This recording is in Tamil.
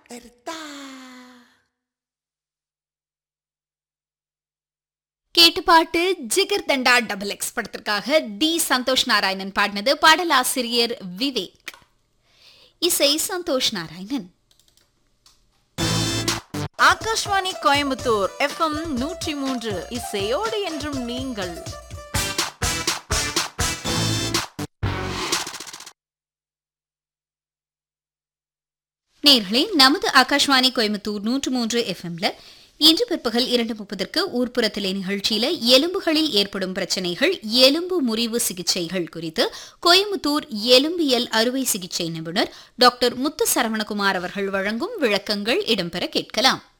எடுத்தா கேட்டு பாட்டு ஜிகர் தண்டா டபுள் எக்ஸ் படத்திற்காக டி சந்தோஷ் நாராயணன் பாடினது பாடலாசிரியர் விவேக் இசை சந்தோஷ் நாராயணன் ஆகாஷ்வாணி கோயம்புத்தூர் எஃப்எம் நூற்றி மூன்று இசையோடு என்றும் நீங்கள் நேர்களே நமது ஆகாஷ்வாணி கோயம்புத்தூர் நூற்று மூன்று எஃப்எம்ல இன்று பிற்பகல் இரண்டு முப்பதற்கு ஊர்ப்புறத்திலே நிகழ்ச்சியில எலும்புகளில் ஏற்படும் பிரச்சனைகள் எலும்பு முறிவு சிகிச்சைகள் குறித்து கோயம்புத்தூர் எலும்பியல் அறுவை சிகிச்சை நிபுணர் டாக்டர் முத்து சரவணகுமார் அவர்கள் வழங்கும் விளக்கங்கள் இடம்பெற கேட்கலாம்